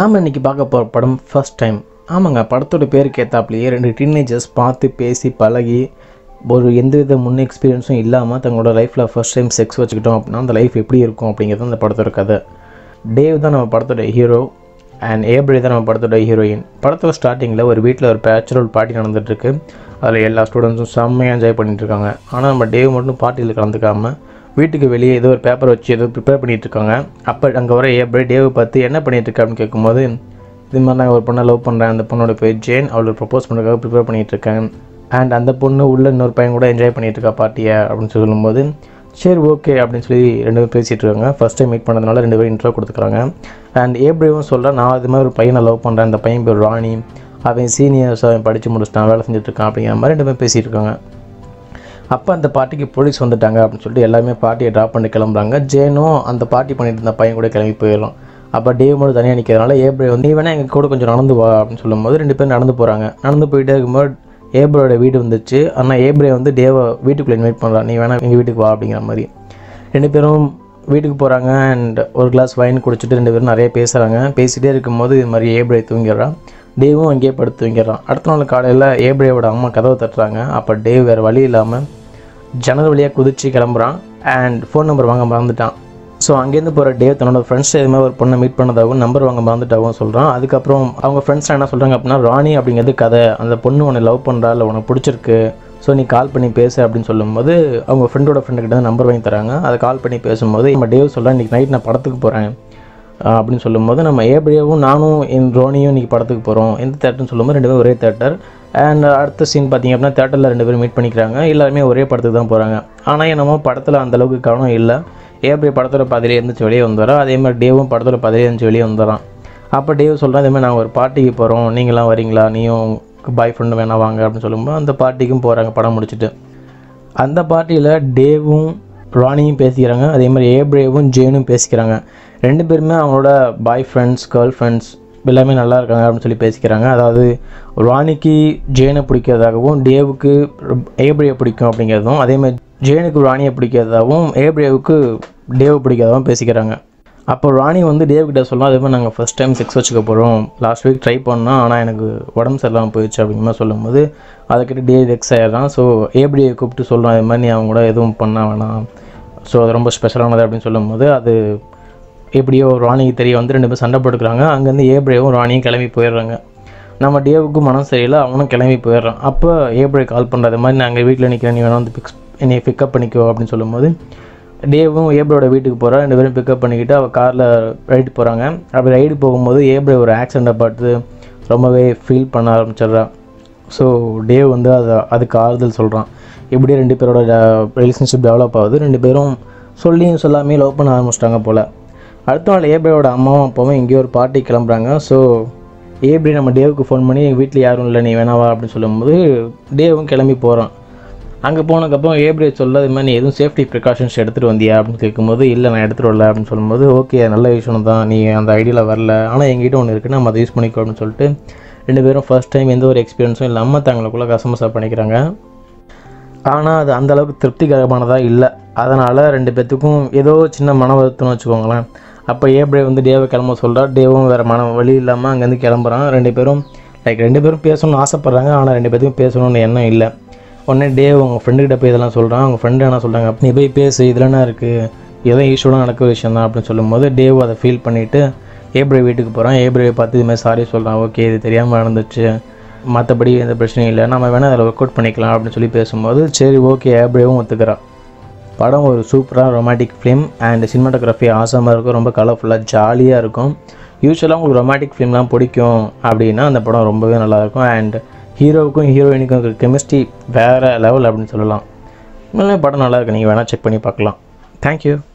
நாம் இன்றைக்கி பார்க்க போகிற படம் ஃபர்ஸ்ட் டைம் ஆமாங்க படத்தோட பேருக்கு ஏற்றாப்புலையே ரெண்டு டீனேஜர்ஸ் பார்த்து பேசி பழகி ஒரு எந்தவித முன் எக்ஸ்பீரியன்ஸும் இல்லாமல் தங்களோட லைஃப்பில் ஃபர்ஸ்ட் டைம் செக்ஸ் வச்சுக்கிட்டோம் அப்படின்னா அந்த லைஃப் எப்படி இருக்கும் அப்படிங்கிறது அந்த படத்தோட கதை டேவ் தான் நம்ம படத்தோட ஹீரோ அண்ட் ஏப்ரி தான் நம்ம படத்தோட ஹீரோயின் படத்தோட ஸ்டார்டிங்கில் ஒரு வீட்டில் ஒரு பேச்சுரல் பார்ட்டி நடந்துகிட்ருக்கு அதில் எல்லா ஸ்டூடெண்ட்ஸும் செம்மையாக என்ஜாய் பண்ணிட்டு இருக்காங்க ஆனால் நம்ம டேவ் மட்டும் பார்ட்டியில் கலந்துக்காமல் வீட்டுக்கு வெளியே ஏதோ ஒரு பேப்பர் வச்சு ஏதோ ப்ரிப்பேர் பண்ணிட்டு இருக்காங்க அப்போ அங்கே வர ஏப்ரி டேவை பார்த்து என்ன பண்ணிட்டு இருக்க அப்படின்னு கேட்கும்போது இது மாதிரி நான் ஒரு பொண்ணை லவ் பண்ணுறேன் அந்த பொண்ணோட பேர் ஜேன் அவளுக்கு ப்ரப்போஸ் பண்ணுறதுக்காக ப்ரிப்பேர் பண்ணிட்டு இருக்கேன் அண்ட் அந்த பொண்ணு உள்ள இன்னொரு பையன் கூட என்ஜாய் பண்ணிட்டு இருக்கா பார்ட்டியை அப்படின்னு சொல்லும்போது சரி ஓகே அப்படின்னு சொல்லி ரெண்டு பேரும் பேசிகிட்டு இருக்காங்க ஃபஸ்ட் டைம் மீட் பண்ணதுனால ரெண்டு பேரும் இன்ட்ரோ கொடுத்துக்கிறாங்க அண்ட் ஏப்ரேவும் சொல்கிறேன் நான் இது மாதிரி ஒரு பையனை லவ் பண்ணுறேன் அந்த பையன் பேர் ராணி அவன் சீனியர்ஸ் அவன் படித்து முடிச்சிட்டான் வேலை செஞ்சுட்டு இருக்கான் அப்படிங்கிற மாதிரி ரெண்டு பேரும் பேசிகிட்டு இருக்காங்க அப்போ அந்த பார்ட்டிக்கு போலீஸ் வந்துட்டாங்க அப்படின்னு சொல்லிட்டு எல்லாமே பார்ட்டியை ட்ராப் பண்ணி கிளம்புறாங்க ஜேனும் அந்த பார்ட்டி பண்ணிட்டு இருந்த பையன் கூட கிளம்பி போயிடலாம் அப்போ டேவ் மட்டும் தனியாக நிற்கிறதுனால ஏப்ரே வந்து நீ வேணா எங்கள் கூட கொஞ்சம் நடந்து வா அப்படின்னு சொல்லும்போது ரெண்டு பேரும் நடந்து போகிறாங்க நடந்து போயிட்டே இருக்கும்போது ஏப்ரோட வீடு வந்துச்சு ஆனால் ஏப்ரே வந்து டேவை வீட்டுக்குள்ளே இன்வைட் பண்ணுறான் நீ வேணா எங்கள் வீட்டுக்கு வா அப்படிங்கிற மாதிரி ரெண்டு பேரும் வீட்டுக்கு போகிறாங்க அண்ட் ஒரு கிளாஸ் வைன் குடிச்சிட்டு ரெண்டு பேரும் நிறைய பேசுகிறாங்க பேசிகிட்டே இருக்கும்போது இது மாதிரி ஏப்ரே தூங்கிடுறான் டேவும் அங்கேயே படுத்து தூங்கிடுறான் அடுத்த நாள் காலையில் ஏப்ரேவோட அம்மா கதவை தட்டுறாங்க அப்போ டேவ் வேறு வழி இல்லாமல் ஜன்னல் வழியாக குதிச்சு கிளம்புறான் அண்ட் ஃபோன் நம்பர் வாங்க மறந்துட்டான் ஸோ அங்கேருந்து போகிற டேவ் தன்னோட ஃப்ரெண்ட்ஸ் எதுவுமே ஒரு பொண்ணை மீட் பண்ணதாகவும் நம்பர் வாங்க மறந்துட்டாகவும் சொல்கிறான் அதுக்கப்புறம் அவங்க ஃப்ரெண்ட்ஸ் என்ன சொல்கிறாங்க அப்படின்னா ராணி அப்படிங்கிறது கதை அந்த பொண்ணு உன்னை லவ் பண்ணுறா இல்லை உனக்கு பிடிச்சிருக்கு ஸோ நீ கால் பண்ணி பேசு அப்படின்னு சொல்லும்போது அவங்க ஃப்ரெண்டோட ஃப்ரெண்டுக்கிட்ட நம்பர் வாங்கி தராங்க அதை கால் பண்ணி பேசும்போது நம்ம டேவ் சொல்கிறேன் இன்றைக்கி நைட் நான் படத்துக்கு போகிறேன் அப்படின்னு சொல்லும்போது நம்ம ஏப்ரியாவும் நானும் என் ரோனியும் இன்றைக்கி படத்துக்கு போகிறோம் எந்த தேட்டர்னு சொல்லும்போது ரெண்டு பேரும் ஒரே தேட்டர் அண்ட் அடுத்த சீன் பார்த்திங்க அப்படின்னா தேட்டரில் ரெண்டு பேரும் மீட் பண்ணிக்கிறாங்க எல்லாருமே ஒரே படத்துக்கு தான் போகிறாங்க ஆனால் என்னமோ படத்தில் அந்தளவுக்கு கவனம் இல்லை ஏப்ரி படத்தோட பாதிலே இருந்துச்சு வெளியே வந்துடுறோம் அதே மாதிரி டேவும் படத்தோட பாதிலே இருந்துச்சு வெளியே வந்துடுறான் அப்போ டேவ் சொல்கிறான் அதே மாதிரி நாங்கள் ஒரு பார்ட்டிக்கு போகிறோம் நீங்களாம் வரீங்களா நீயும் பாய் ஃப்ரெண்டு வேணா வாங்க அப்படின்னு சொல்லும்போது அந்த பார்ட்டிக்கும் போகிறாங்க படம் முடிச்சுட்டு அந்த பார்ட்டியில் டேவும் ராணியும் பேசிக்கிறாங்க அதே மாதிரி ஏப்ரேவும் ஜேனும் பேசிக்கிறாங்க ரெண்டு பேருமே அவங்களோட பாய் ஃப்ரெண்ட்ஸ் கேர்ள் ஃப்ரெண்ட்ஸ் எல்லாமே நல்லா இருக்காங்க அப்படின்னு சொல்லி பேசிக்கிறாங்க அதாவது ராணிக்கு ஜேனை பிடிக்கிறதாகவும் டேவுக்கு ஏப்ரேயை பிடிக்கும் அப்படிங்கிறதும் அதே மாதிரி ஜேனுக்கு ராணியை பிடிக்கிறதாகவும் ஏப்ரேவுக்கு டேவ் பிடிக்கிறதாகவும் பேசிக்கிறாங்க அப்போ ராணி வந்து டேவ் கிட்ட சொல்லலாம் அதே மாதிரி நாங்கள் ஃபஸ்ட் டைம் செக்ஸ் வச்சுக்க போகிறோம் லாஸ்ட் வீக் ட்ரை பண்ணோம் ஆனால் எனக்கு உடம்பு சரியில்லாமல் போயிடுச்சு அப்படிங்கிற மாதிரி சொல்லும்போது அதுக்கிட்ட டேவ் வெக்ஸ் ஆயிடுறான் ஸோ ஏப்டியை கூப்பிட்டு சொல்கிறான் இது மாதிரி நீ அவங்க கூட எதுவும் பண்ண வேணாம் ஸோ அது ரொம்ப ஸ்பெஷலானது அப்படின்னு சொல்லும்போது அது எப்படியோ ராணிக்கு தெரிய வந்து ரெண்டு பேரும் சண்டை போட்டுக்கிறாங்க அங்கேருந்து ஏப்ரேவும் ராணியும் கிளம்பி போயிடுறாங்க நம்ம டேவுக்கு மனம் சரியில்லை அவனும் கிளம்பி போயிடுறான் அப்போ ஏப்ரே கால் பண்ணுறது மாதிரி நாங்கள் வீட்டில் நிற்கிறேன் நீ வேணா வந்து பிக்ஸ் என்னை பிக்கப் பண்ணிக்கோ அப்படின்னு சொல்லும்போது டேவும் ஏப்ரோட வீட்டுக்கு போகிறா ரெண்டு பேரும் பிக்கப் பண்ணிக்கிட்டு அவள் காரில் ரைடு போகிறாங்க அப்படி ரைடு போகும்போது ஏப்ரே ஒரு ஆக்சிடெண்ட்டை பார்த்து ரொம்பவே ஃபீல் பண்ண ஆரம்பிச்சிடுறான் ஸோ டேவ் வந்து அதை அதுக்கு ஆறுதல் சொல்கிறான் இப்படியே ரெண்டு பேரோட ரிலேஷன்ஷிப் டெவலப் ஆகுது ரெண்டு பேரும் சொல்லியும் சொல்லாமே லவ் பண்ண ஆரம்பிச்சிட்டாங்க போல் அடுத்த நாள் ஏப்ரேயோட அம்மாவும் அப்பாவும் எங்கேயோ ஒரு பார்ட்டி கிளம்புறாங்க ஸோ ஏப்ரி நம்ம டேவுக்கு ஃபோன் பண்ணி எங்கள் வீட்டில் யாரும் இல்லை நீ வேணாவா அப்படின்னு சொல்லும்போது டேவும் கிளம்பி போகிறான் அங்கே போனதுக்கப்புறம் ஏப்ரே சொல்ல இது மாதிரி நீ எதுவும் சேஃப்டி ப்ரிகாஷன்ஸ் எடுத்துகிட்டு வந்தியா அப்படின்னு கேட்கும்போது இல்லை நான் எடுத்துகிட்டு வரல அப்படின்னு சொல்லும்போது ஓகே நல்ல விஷயம் தான் நீ அந்த ஐடியாவில் வரல ஆனால் எங்கிட்ட ஒன்று இருக்குது நம்ம அதை யூஸ் பண்ணிக்கோ அப்படின்னு சொல்லிட்டு ரெண்டு பேரும் ஃபர்ஸ்ட் டைம் எந்த ஒரு எக்ஸ்பீரியன்ஸும் இல்லாமல் தங்களுக்குள்ளே கசமசா பண்ணிக்கிறாங்க ஆனால் அது அந்தளவுக்கு திருப்திகரமானதாக இல்லை அதனால் ரெண்டு பேர்த்துக்கும் ஏதோ சின்ன மன வருத்தம்னு வச்சுக்கோங்களேன் அப்போ ஏப்ரே வந்து டேவை கிளம்ப சொல்கிறா டேவும் வேறு மன வழி இல்லாமல் அங்கேருந்து கிளம்புறான் ரெண்டு பேரும் லைக் ரெண்டு பேரும் பேசணும்னு ஆசைப்பட்றாங்க ஆனால் ரெண்டு பேர்த்துக்கும் பேசணும்னு எண்ணம் இல்லை உடனே டேவ் அவங்க ஃப்ரெண்டுக்கிட்ட போய் இதெல்லாம் சொல்கிறான் அவங்க ஃப்ரெண்டு என்ன சொல்கிறாங்க நீ போய் பேசு இதில் என்ன இருக்குது ஏதோ ஈஸ்வராக நடக்கிற விஷயம் தான் அப்படின்னு சொல்லும்போது டேவ் அதை ஃபீல் பண்ணிவிட்டு ஏப்ரே வீட்டுக்கு போகிறான் ஏப்ரேவை பார்த்து இது மாதிரி சாரி சொல்கிறான் ஓகே இது தெரியாமல் நடந்துச்சு மற்றபடி எந்த பிரச்சனையும் இல்லை நம்ம வேணால் அதில் ஒர்க் அவுட் பண்ணிக்கலாம் அப்படின்னு சொல்லி பேசும்போது சரி ஓகே ஏப்ரேவும் ஒத்துக்கிறான் படம் ஒரு சூப்பராக ரொமாட்டிக் ஃபிலிம் அண்ட் சினிமாட்டோகிராஃபி ஆசமாக இருக்கும் ரொம்ப கலர்ஃபுல்லாக ஜாலியாக இருக்கும் யூஸ்வலாக உங்களுக்கு ரொமாட்டிக் ஃபிலிம்லாம் பிடிக்கும் அப்படின்னா அந்த படம் ரொம்பவே நல்லாயிருக்கும் அண்ட் ஹீரோவுக்கும் ஹீரோயினுக்கும் இருக்கிற கெமிஸ்ட்ரி வேறு லெவல் அப்படின்னு சொல்லலாம் உண்மையிலே படம் நல்லா இருக்கு நீங்கள் வேணால் செக் பண்ணி பார்க்கலாம் தேங்க்யூ